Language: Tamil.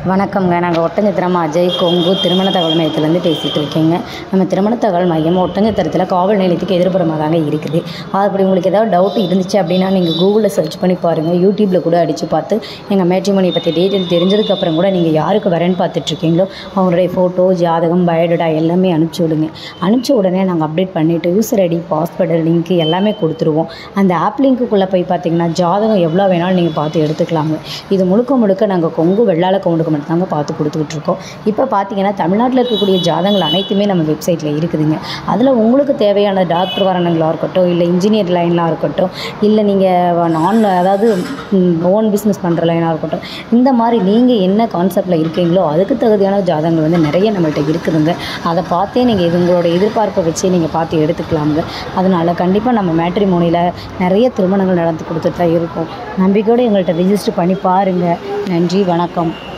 வணக்கம்ங்க நாங்கள் ஒட்டஞ்சத்திரம் அஜய் கொங்கு திருமண தகவல் மையத்துலேருந்து பேசிகிட்டு இருக்கேங்க நம்ம திருமண தகவல் மையம் ஒட்டஞ்சத்திரத்தில் காவல் நிலையத்துக்கு எதிர்ப்புறமாக தாங்க இருக்குது அப்படி உங்களுக்கு ஏதாவது டவுட் இருந்துச்சு அப்படின்னா நீங்கள் கூகுளில் சர்ச் பண்ணி பாருங்கள் யூடியூப்பில் கூட அடித்து பார்த்து எங்கள் மேட்ரிமோனியை பற்றி டீட்டெயில் தெரிஞ்சதுக்கப்புறம் கூட நீங்கள் யாருக்கு வரேன்னு பார்த்துட்ருக்கீங்களோ அவங்களுடைய ஃபோட்டோ ஜாதகம் பயோடேட்டா எல்லாமே அனுப்பிச்சி விடுங்க அனுப்பிச்ச உடனே நாங்கள் அப்டேட் பண்ணிவிட்டு யூசர் ஐடி பாஸ்வேர்டு லிங்க் எல்லாமே கொடுத்துருவோம் அந்த ஆப் லிங்க்குள்ளே போய் பார்த்தீங்கன்னா ஜாதகம் எவ்வளோ வேணாலும் நீங்கள் பார்த்து எடுத்துக்கலாங்க இது முழுக்க முழுக்க நாங்கள் கொங்கு வெள்ளாள கவுண்டுக்கு மட்டும் தாங்க பார்த்து கொடுத்துக்கிட்டு இருக்கோம் இப்போ பார்த்தீங்கன்னா தமிழ்நாட்டில் இருக்கக்கூடிய ஜாதகங்கள் அனைத்துமே நம்ம வெப்சைட்டில் இருக்குதுங்க அதில் உங்களுக்கு தேவையான டாக்டர் வரணங்களாக இருக்கட்டும் இல்லை இன்ஜினியர் லைனாக இருக்கட்டும் இல்லை நீங்கள் நான் அதாவது ஓன் பிஸ்னஸ் பண்ணுற லைனாக இருக்கட்டும் இந்த மாதிரி நீங்கள் என்ன கான்செப்டில் இருக்கீங்களோ அதுக்கு தகுதியான ஜாதகங்கள் வந்து நிறைய நம்மள்ட்ட இருக்குதுங்க அதை பார்த்தே நீங்கள் இது உங்களோட எதிர்பார்ப்பை வச்சே நீங்கள் பார்த்து எடுத்துக்கலாமுங்க அதனால் கண்டிப்பாக நம்ம மேட்ரிமோனியில் நிறைய திருமணங்கள் நடந்து கொடுத்துட்டு தான் இருக்கோம் நம்பிக்கையோடு எங்கள்கிட்ட ரிஜிஸ்டர் பண்ணி பாருங்கள் நன்றி வணக்கம்